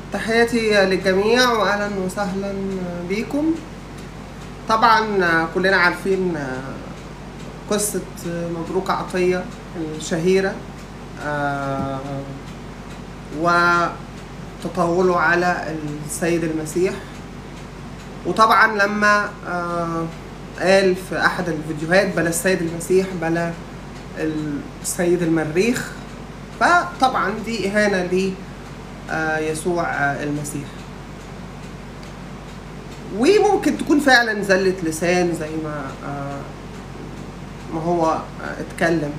تحياتي للجميع واهلا وسهلا بيكم طبعا كلنا عارفين قصة مبروك عطية الشهيرة آه، وتطاوله على السيد المسيح وطبعا لما آه، قال في احد الفيديوهات بلا السيد المسيح بلا السيد المريخ فطبعا دي اهانة ليه آه، يسوع آه، المسيح وممكن تكون فعلا زلة لسان زي ما آه، ما هو آه، اتكلم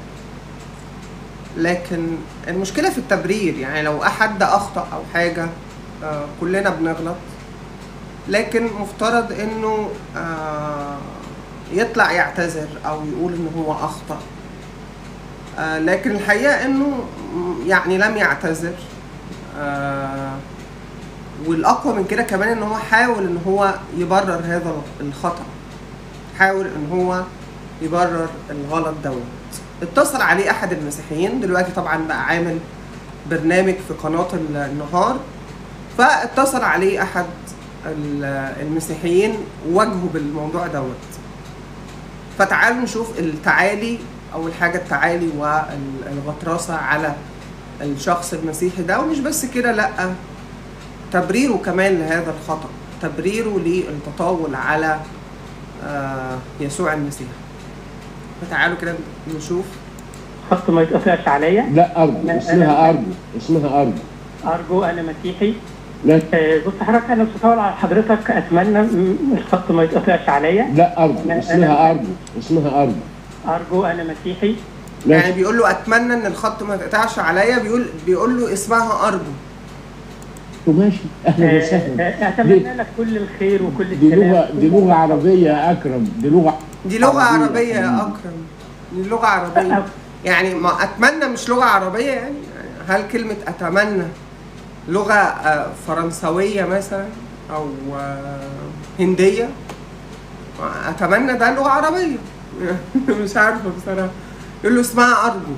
لكن المشكلة في التبرير يعني لو أحد أخطأ أو حاجة آه، كلنا بنغلط لكن مفترض إنه آه، يطلع يعتذر أو يقول إن هو أخطأ آه، لكن الحقيقة إنه يعني لم يعتذر آه، والاقوى من كده كمان ان هو حاول ان هو يبرر هذا الخطا حاول ان هو يبرر الغلط دوت اتصل عليه احد المسيحيين دلوقتي طبعا بقى عامل برنامج في قناه النهار فاتصل عليه احد ال- المسيحيين وواجهه بالموضوع دوت فتعالوا نشوف التعالي اول حاجه التعالي والغطرسه على الشخص المسيحي ده ومش بس كده لا تبريره كمان لهذا الخطأ تبريره للتطاول على آه، يسوع المسيح فتعالوا كده نشوف خط ما يتقطعش عليا لا أرض لا، اسمها أنا- أرض اسمها أرض ارجو انا مسيحي لا آه، بص حضرتك انا مش هطول على حضرتك اتمنى م- الخط ما يتقطعش عليا لا أرض لا، اسمها أنا- أرض اسمها أرض ارجو انا مسيحي لا يعني بيقول له اتمنى ان الخط ما يتقطعش عليا بيقول بيقول له اسمها ارجو ماشي أهلا آه، وسهلا آه، اتمنى لك كل الخير وكل دي لغة السلام دي لغة عربية يا أكرم دي لغة دي لغة عربية. عربية يا أكرم دي لغة عربية يعني ما أتمنى مش لغة عربية يعني هل كلمة أتمنى لغة آه، فرنسوية مثلا أو آه، هندية أتمنى ده لغة عربية مش عارفة بصراحة يقول له اسمها أرجو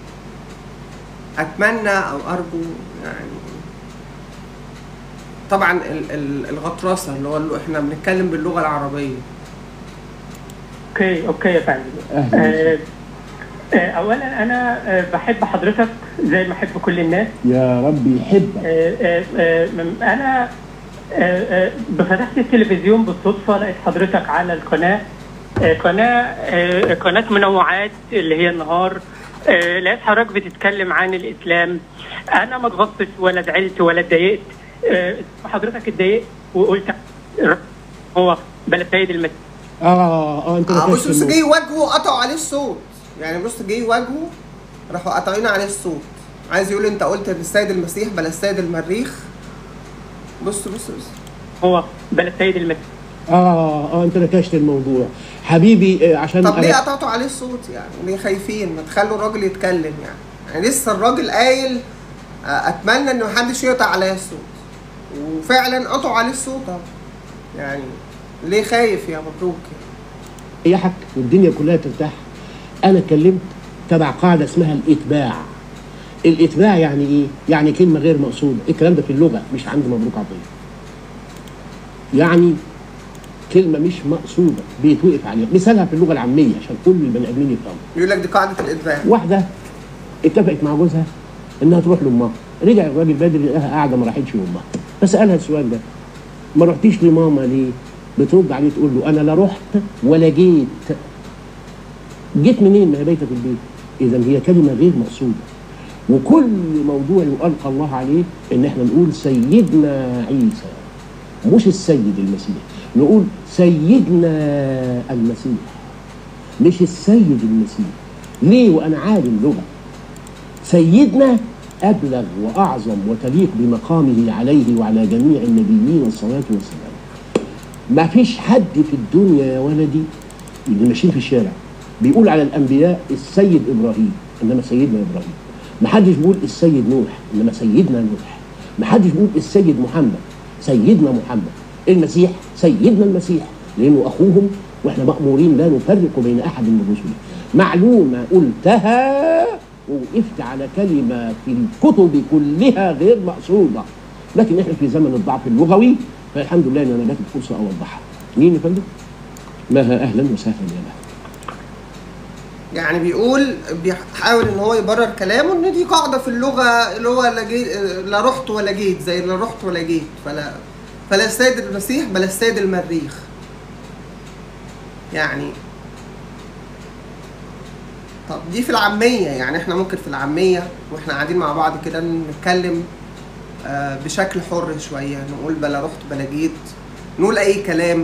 أتمنى أو أرجو يعني طبعا ال- ال- الغطرسة اللي هو اللي احنا بنتكلم باللغة العربية اوكي اوكي يا فندم أهلا آه، آه، اولا انا آه، بحب حضرتك زي ما احب كل الناس يا رب يحبك آه، آه، آه، م- انا آه، آه، فتحت التلفزيون بالصدفه لقيت حضرتك على القناه آه، قناه آه، قناه منوعات اللي هي النهار آه، لقيت حضرتك بتتكلم عن الاسلام انا ما اتغطش ولا زعلت ولا اتضايقت آه، حضرتك اتضايقت وقلت هو بلا سيد المسيح آه آه أنت اه بص نكشت بص جه النور. يواجهه قطعوا عليه الصوت يعني بص جه يواجهه راحوا قاطعين عليه الصوت عايز يقول انت قلت السيد المسيح بلا السيد المريخ بص بص بص هو بلا سيد المسيح آه آه أنت نكشت الموضوع حبيبي آه، عشان طب ليه أنا- قطعتوا عليه الصوت يعني ليه خايفين ما تخلوا الراجل يتكلم يعني يعني لسه الراجل قايل آه، اتمنى ان محدش يقطع عليا الصوت وفعلا قطعوا عليه الصوت اهو يعني ليه خايف يا مبروك يريحك والدنيا كلها ترتاح انا اتكلمت تبع قاعده اسمها الاتباع الاتباع يعني ايه يعني كلمه غير مقصوده الكلام ده في اللغه مش عند مبروك عطيه يعني كلمه مش مقصوده بيتوقف عليها مثالها في اللغه العاميه عشان كل البني ادمين يفهموا بيقول لك دي قاعده الاتباع واحده اتفقت مع جوزها انها تروح لامها رجع الراجل بدري لقاها قاعده ما راحتش لامها فسالها السؤال ده ما رحتيش لماما ليه؟ بترد عليه تقول له انا لا رحت ولا جيت جيت منين ما هي بايته في البيت اذا هي كلمه غير مقصوده وكل موضوع يلقى الله عليه ان احنا نقول سيدنا عيسى مش السيد المسيح نقول سيدنا المسيح مش السيد المسيح ليه وانا عالم لغه سيدنا ابلغ واعظم وتليق بمقامه عليه وعلى جميع النبيين والصلاه والسلام ما فيش حد في الدنيا يا ولدي اللي ماشيين في الشارع بيقول على الانبياء السيد ابراهيم انما سيدنا ابراهيم ما حدش بيقول السيد نوح انما سيدنا نوح ما حدش بيقول السيد محمد سيدنا محمد المسيح سيدنا المسيح لانه اخوهم واحنا مامورين لا نفرق بين احد من رسله معلومه قلتها ووقفت على كلمه في الكتب كلها غير مقصوده لكن احنا في زمن الضعف اللغوي فالحمد لله ان انا جات الفرصه اوضحها مين يا فندم؟ مها اهلا وسهلا يا مها يعني بيقول بيحاول ان هو يبرر كلامه ان دي قاعده في اللغه اللي هو لا, جي لا رحت ولا جيت زي لا رحت ولا جيت فلا فلا السيد المسيح بل السيد المريخ يعني طب دي في العاميه يعني احنا ممكن في العاميه واحنا قاعدين مع بعض كده نتكلم آه، بشكل حر شويه نقول بلا رحت بلا جيت نقول اي كلام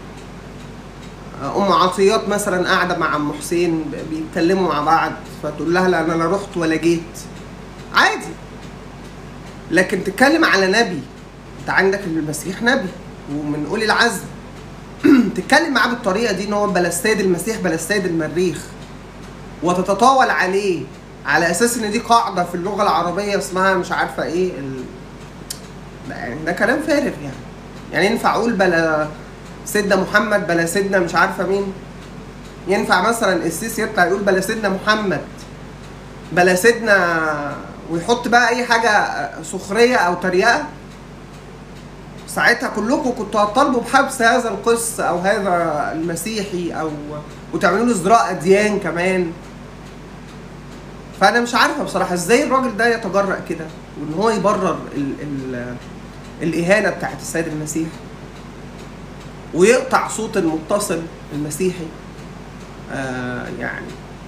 ام عطيات مثلا قاعده مع ام حسين بيتكلموا مع بعض فتقول لها لا انا لا رحت ولا جيت عادي لكن تتكلم على نبي انت عندك المسيح نبي ومن اولي العزم تتكلم معاه بالطريقه دي ان هو بلا السيد المسيح بلا السيد المريخ وتتطاول عليه على اساس ان دي قاعده في اللغه العربيه اسمها مش عارفه ايه ال... ده يعني ده كلام فارغ يعني يعني ينفع اقول بلا سيدنا محمد بلا سيدنا مش عارفه مين ينفع مثلا السيسي يطلع يقول بلا سيدنا محمد بلا سيدنا ويحط بقى اي حاجه سخريه او تريقه ساعتها كلكم كنتوا هتطالبوا بحبس هذا القس او هذا المسيحي او وتعملوا له ازدراء اديان كمان فانا مش عارفه بصراحه ازاي الراجل ده يتجرأ كده وان هو يبرر ال ال الاهانه بتاعت السيد المسيح ويقطع صوت المتصل المسيحي آه يعني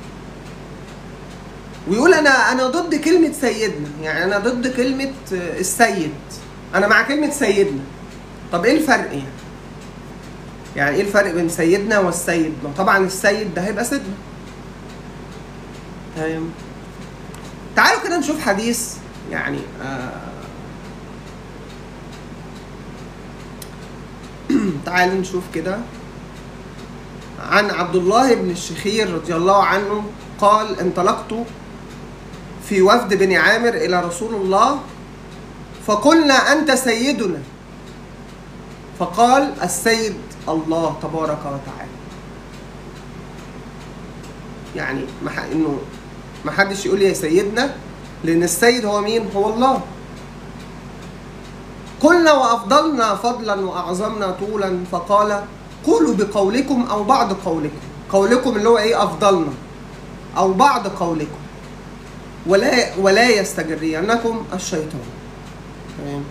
ويقول انا انا ضد كلمه سيدنا يعني انا ضد كلمه آه، السيد انا مع كلمه سيدنا طب ايه الفرق يعني يعني ايه الفرق بين سيدنا والسيد ما طبعا السيد ده هيبقى سيدنا تمام تعالوا كده نشوف حديث يعني آه تعالوا نشوف كده عن عبد الله بن الشخير رضي الله عنه قال انطلقت في وفد بني عامر إلى رسول الله فقلنا أنت سيدنا فقال السيد الله تبارك وتعالى يعني ما ح- انه ما حدش يقول يا سيدنا لان السيد هو مين هو الله قلنا وافضلنا فضلا واعظمنا طولا فقال قولوا بقولكم او بعض قولكم قولكم اللي هو ايه افضلنا او بعض قولكم ولا ولا يستجرينكم الشيطان تمام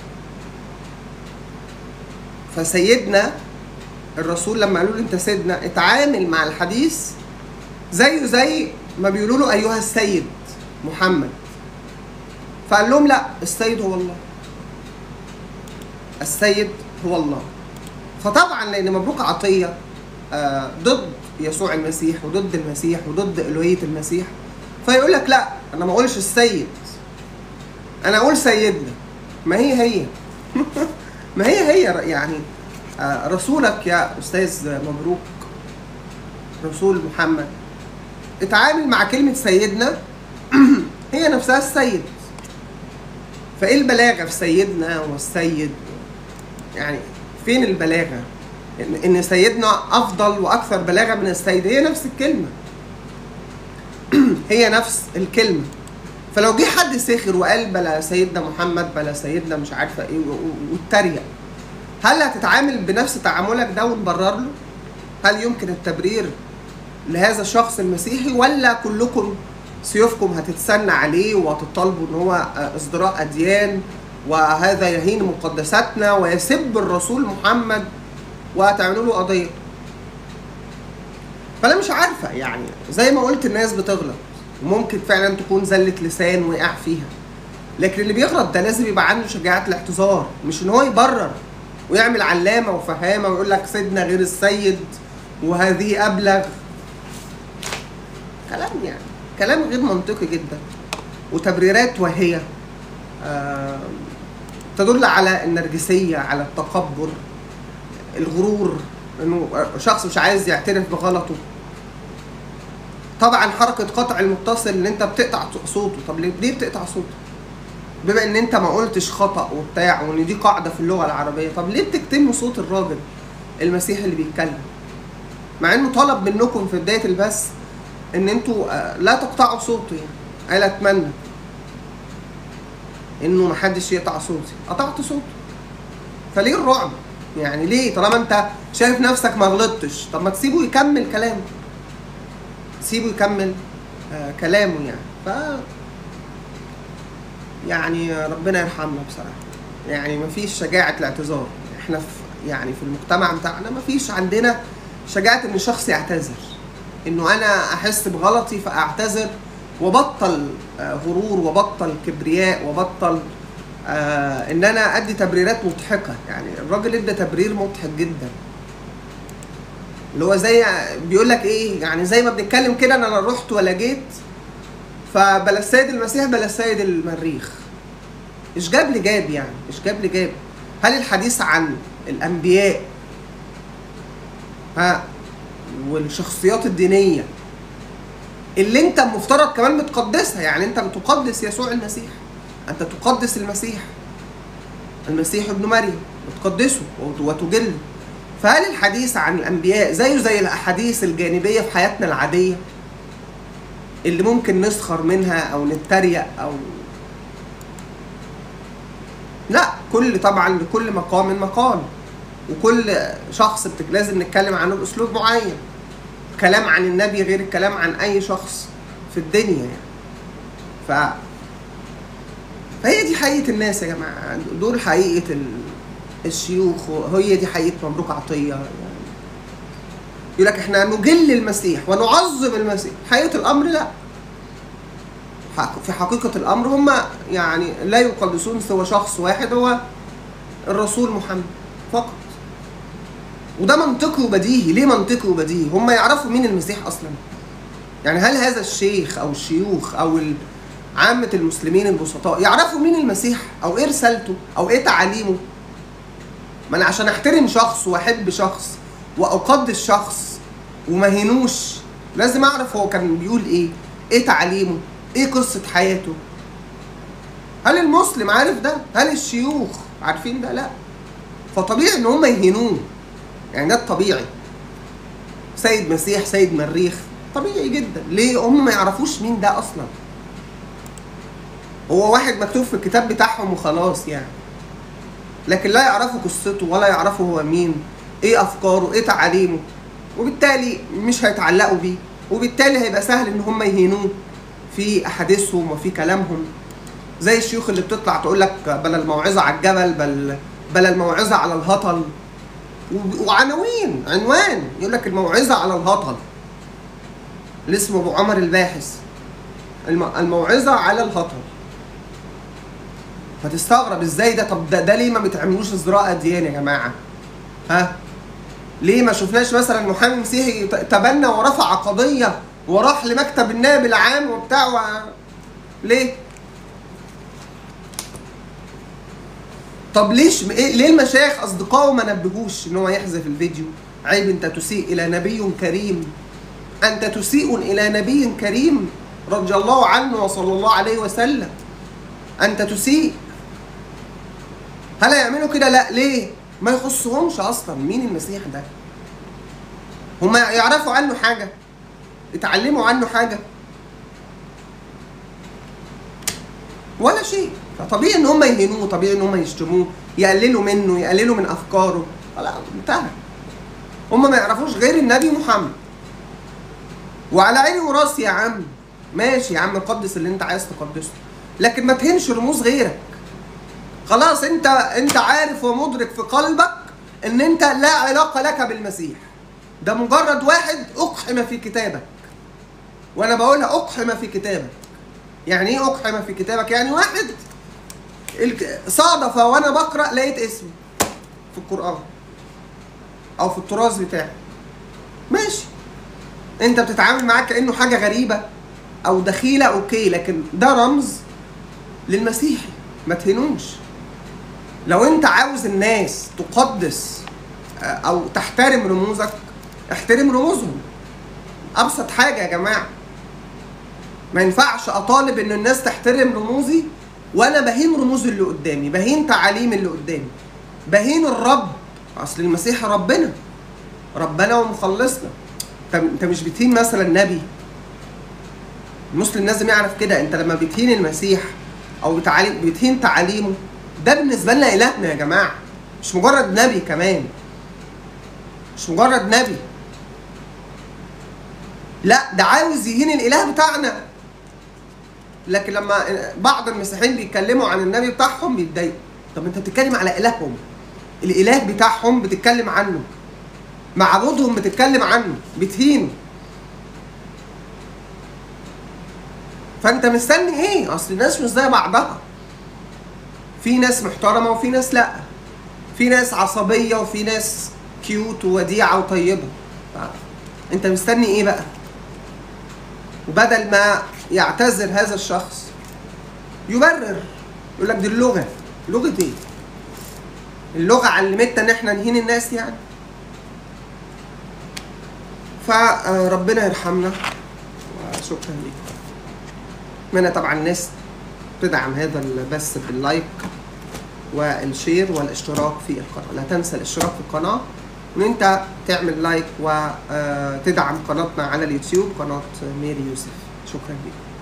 فسيدنا الرسول لما قالوا له انت سيدنا اتعامل مع الحديث زيه زي ما بيقولوا له ايها السيد محمد فقال لهم لا السيد هو الله السيد هو الله فطبعا لان مبروك عطيه آه، ضد يسوع المسيح وضد المسيح وضد الوهيه المسيح فيقول لك لا انا ما اقولش السيد انا اقول سيدنا ما هي هي ما هي هي يعني آه، رسولك يا استاذ مبروك رسول محمد اتعامل مع كلمة سيدنا هي نفسها السيد فايه البلاغة في سيدنا والسيد يعني فين البلاغة ان إن سيدنا افضل واكثر بلاغة من السيد هي نفس الكلمة هي نفس الكلمة فلو جه حد ساخر وقال بلا سيدنا محمد بلا سيدنا مش عارفة ايه و- و- واتريق هل هتتعامل بنفس تعاملك ده ونبرر له؟ هل يمكن التبرير لهذا الشخص المسيحي ولا كلكم سيوفكم هتتسنى عليه وهتطالبوا ان هو آه، ازدراء اديان وهذا يهين مقدساتنا ويسب الرسول محمد وهتعملوا له قضيه فانا مش عارفه يعني زي ما قلت الناس بتغلط وممكن فعلا تكون زله لسان وقع فيها لكن اللي بيغلط ده لازم يبقى عنده شجاعه الاعتذار مش ان هو يبرر ويعمل علامه وفهامه ويقول لك سيدنا غير السيد وهذه ابلغ كلام يعني كلام غير منطقي جدا وتبريرات واهيه آه، تدل على النرجسيه على التكبر الغرور انه شخص مش عايز يعترف بغلطه طبعا حركه قطع المتصل ان انت بتقطع صوته طب ليه ليه بتقطع صوته بما ان انت ما قلتش خطا وبتاع وان دي قاعده في اللغه العربيه طب ليه بتكتموا صوت الراجل المسيحي اللي بيتكلم مع انه طلب منكم في بدايه البث ان انتوا آه، لا تقطعوا صوته يعني قال اتمنى انه محدش يقطع صوتي قطعت صوته فليه الرعب يعني ليه طالما انت شايف نفسك ما غلطتش طب ما تسيبه يكمل كلامه سيبه يكمل آه كلامه يعني ف يعني ربنا يرحمنا بصراحه يعني مفيش شجاعه الاعتذار احنا في يعني في المجتمع بتاعنا مفيش عندنا شجاعه ان شخص يعتذر انه انا احس بغلطي فاعتذر وبطل آه، غرور وبطل كبرياء وبطل آه ان انا ادي تبريرات مضحكه يعني الراجل ادى تبرير مضحك جدا اللي هو زي بيقول لك ايه يعني زي ما بنتكلم كده انا لا رحت ولا جيت فبلا السيد المسيح بلا السيد المريخ ايش جاب لي جاب يعني ايش جاب لي جاب هل الحديث عن الانبياء ها والشخصيات الدينيه اللي انت المفترض كمان بتقدسها يعني انت بتقدس يسوع المسيح انت تقدس المسيح المسيح ابن مريم وتقدسه وت- وتجله فهل الحديث عن الانبياء زيه زي الاحاديث الجانبيه في حياتنا العاديه اللي ممكن نسخر منها او نتريق او لا كل طبعا لكل مقام مقال وكل شخص بت- لازم نتكلم عنه باسلوب معين كلام عن النبي غير الكلام عن اي شخص في الدنيا يعني ف فهي دي حقيقه الناس يا جماعه دول حقيقه ال... الشيوخ وهي دي حقيقه مبروك عطيه يعني يقول لك احنا نجل المسيح ونعظم المسيح حقيقه الامر لا حق- في حقيقه الامر هم يعني لا يقدسون سوى شخص واحد هو الرسول محمد فقط وده منطقي وبديهي ليه منطقي وبديهي هم يعرفوا مين المسيح اصلا يعني هل هذا الشيخ او الشيوخ او ال- عامة المسلمين البسطاء يعرفوا مين المسيح او ايه رسالته او ايه تعاليمه ما انا عشان احترم شخص واحب شخص واقدس شخص وما هينوش لازم اعرف هو كان بيقول ايه ايه تعاليمه ايه قصة حياته هل المسلم عارف ده هل الشيوخ عارفين ده لا فطبيعي ان هم يهينوه يعني ده الطبيعي سيد مسيح سيد مريخ طبيعي جدا ليه هم ما يعرفوش مين ده اصلا هو واحد مكتوب في الكتاب بتاعهم وخلاص يعني لكن لا يعرفوا قصته ولا يعرفوا هو مين ايه افكاره ايه تعاليمه وبالتالي مش هيتعلقوا بيه وبالتالي هيبقى سهل ان هم يهينوه في احاديثهم وفي كلامهم زي الشيوخ اللي بتطلع تقول لك بلا الموعظه على الجبل بل بلا الموعظه على الهطل و- وعناوين عنوان يقول لك الموعظه على الهطل اللي اسمه ابو عمر الباحث الم- الموعظه على الهطل فتستغرب ازاي ده طب ده, ده ليه ما بتعملوش ازراء اديان يا جماعه ها ليه ما شفناش مثلا محامي مسيحي ت- تبنى ورفع قضيه وراح لمكتب النائب العام وبتاع و... ليه طب ليش إيه ليه المشايخ اصدقائه ما نبهوش ان هو يحذف الفيديو عيب انت تسيء الى نبي كريم انت تسيء الى نبي كريم رضي الله عنه وصلى الله عليه وسلم انت تسيء هل هيعملوا كده لا ليه ما يخصهمش اصلا مين المسيح ده هما يعرفوا عنه حاجه اتعلموا عنه حاجه ولا شيء فطبيعي ان هم يهينوه طبيعي ان هم يشتموه يقللوا منه يقللوا من افكاره خلاص انتهى هم ما يعرفوش غير النبي محمد وعلى عيني وراسي يا عم ماشي يا عم قدس اللي انت عايز تقدسه لكن ما تهنش رموز غيرك خلاص انت انت عارف ومدرك في قلبك ان انت لا علاقه لك بالمسيح ده مجرد واحد اقحم في كتابك وانا بقولها اقحم في كتابك يعني ايه اقحم في كتابك يعني واحد الك- صادف وانا بقرا لقيت اسمه في القران او في التراث بتاعي ماشي انت بتتعامل معاه كانه حاجه غريبه او دخيله اوكي لكن ده رمز للمسيحي ما تهنوش لو انت عاوز الناس تقدس آه، او تحترم رموزك احترم رموزهم ابسط حاجه يا جماعه ما ينفعش اطالب ان الناس تحترم رموزي وانا بهين رموز اللي قدامي بهين تعاليم اللي قدامي بهين الرب اصل المسيح ربنا ربنا ومخلصنا طب انت مش بتهين مثلا نبي المسلم لازم يعرف كده انت لما بتهين المسيح او بتعليم بتهين تعاليمه ده بالنسبه لنا الهنا يا جماعه مش مجرد نبي كمان مش مجرد نبي لا ده عاوز يهين الاله بتاعنا لكن لما بعض المسيحيين بيتكلموا عن النبي بتاعهم بيتضايقوا طب انت بتتكلم على الههم الاله بتاعهم بتتكلم عنه معبودهم بتتكلم عنه بتهينه فانت مستني ايه اصل الناس مش زي بعضها في ناس محترمه وفي ناس لا في ناس عصبيه وفي ناس كيوت ووديعه وطيبه ف- انت مستني ايه بقى وبدل ما يعتذر هذا الشخص يبرر يقول لك دي اللغه لغه ايه اللغه علمتنا ان احنا نهين الناس يعني فربنا يرحمنا وشكرا لكم اتمنى طبعا الناس تدعم هذا البث باللايك والشير والاشتراك في القناه لا تنسى الاشتراك في القناه وان انت تعمل لايك وتدعم قناتنا على اليوتيوب قناه ميري يوسف شكرا لكم